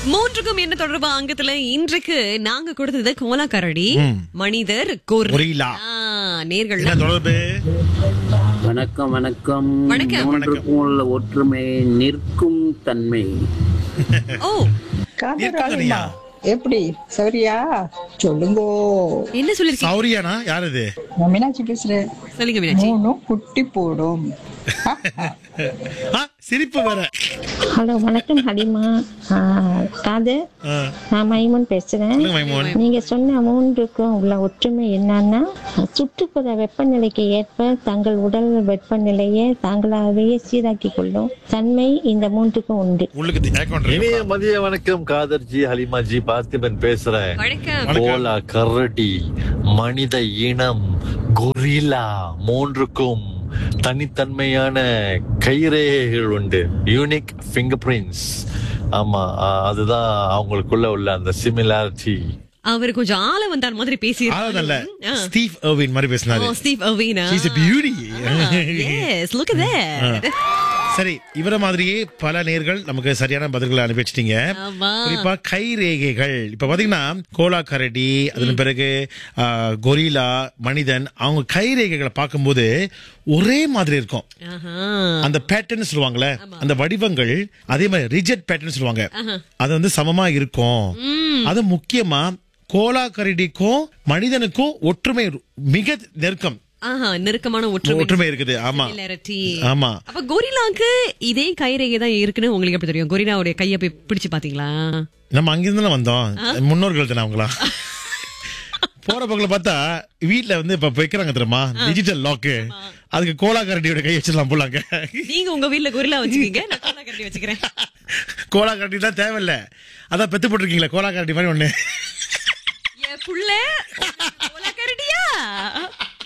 மூன்றுக்கும் என்ன தொடர்பு அங்கத்துல இன்றைக்கு நாங்க கொடுத்தது கோலா கரடி மனிதர் கொர் கொரில்லா. நேர்கள் என்ன தொடர்பு வணக்கம் வணக்கம் வணக்கம். மூன்றுக்கும் உள்ள ஒற்றுமை நிற்கும் தன்மை ஓ இருக்கறியா எப்படி சரியா சொல்லுங்கோ என்ன சொல்லிருக்கீங்க சௌரியானா யார் இது நான் மீனாட்சி பேசுறேன் சொல்லுங்க மீனாட்சி மூணும் குட்டி போடும் ஆ, சிரிப்பு வேற ஹலோ வணக்கம் ஹலிமா காது ஆ, நான் மைமூன் பேசுறேன் சொல்லுங்க மைமோன் நீங்க சொன்ன மூன்றுக்கும் உள்ள ஒற்றுமை என்னன்னா சுற்றுப்புற வெப்பநிலைக்கு ஏற்ப தங்கள் உடல் வெப்பநிலையை தாங்களாகவே சீராக்கி கொள்ளும் தன்மை இந்த மூன்றுக்கும் உண்டு உள்ளுக்கு ஏக்கம் இனிய மதிய வணக்கம் காதர்ஜி ஹலிமாஜி பார்த்திபன் பேசுறேன் வணக்கம் கோலா கரடி மனித இனம் கொரில்லா மூன்றுக்கும் தனித்தன்மையான கைரேகைகள் உண்டு யூனிக் ஃபிங்கர் பிரிண்ட்ஸ் ஆமா அ- அதுதான் அவங்களுக்குள்ள உள்ள அந்த சிமிலாரிட்டி அவர் கொஞ்சம் ஆள வந்தார் மாதிரி பேசி ஆளதல்ல ஸ்டீவ் எர்வின் மாதிரி பேசினாரு ஸ்டீவ் அவினா She's a beauty. Yes look at that சரி இவர மாதிரியே பல நேர்கள் நமக்கு சரியான பதில்களை அனுப்பி வச்சிட்டீங்க ஆமா. குறிப்பா கை ரேகைகள் இப்ப பாத்தீங்கன்னா கோலா கரடி அதன் பிறகு ஆ, கொரில்லா மனிதன் அவங்க கை ரேகைகளை பார்க்கும்போது ஒரே மாதிரி இருக்கும் அந்த பேட்டர்ன் சொல்லுவாங்கல்ல அந்த வடிவங்கள் அதே மாதிரி ரிஜெக்ட் பேட்டர்ன் சொல்லுவாங்க அது வந்து சமமா இருக்கும் அது முக்கியமா கோலா கரடிக்கும் மனிதனுக்கும் ஒற்றுமை மிக நெருக்கம் ஆஹா நெருக்கமான ஒற்றுமை ஒற்றுமை இருக்குது ஆமா Similarity. ஆமா அப்ப கொரில்லாக்கு இதே கைரேகை தான் இருக்குன்னு உங்களுக்கு எப்படி தெரியும் கொரில்லாவுடைய கைய போய் பிடிச்சு பாத்தீங்களா நம்ம அங்கிருந்து வந்தோம் முன்னோர்கள் தானே அவங்களா போற பக்கத்துல பார்த்தா வீட்ல வந்து இப்ப வைக்கிறாங்க தெரியுமா டிஜிட்டல் லாக்கு அதுக்கு கோலா கரண்டியோட கை வச்சிடலாம் போலாங்க நீங்க உங்க வீட்ல கொரில்லா வச்சுக்கீங்க நான் கோலா கரடி வச்சுக்கிறேன் கோலா கரண்டி தான் தேவையில்ல அதான் பெத்து போட்டிருக்கீங்களா கோலா கரண்டி மாதிரி ஒண்ணு என் புள்ள கோலா கரடியா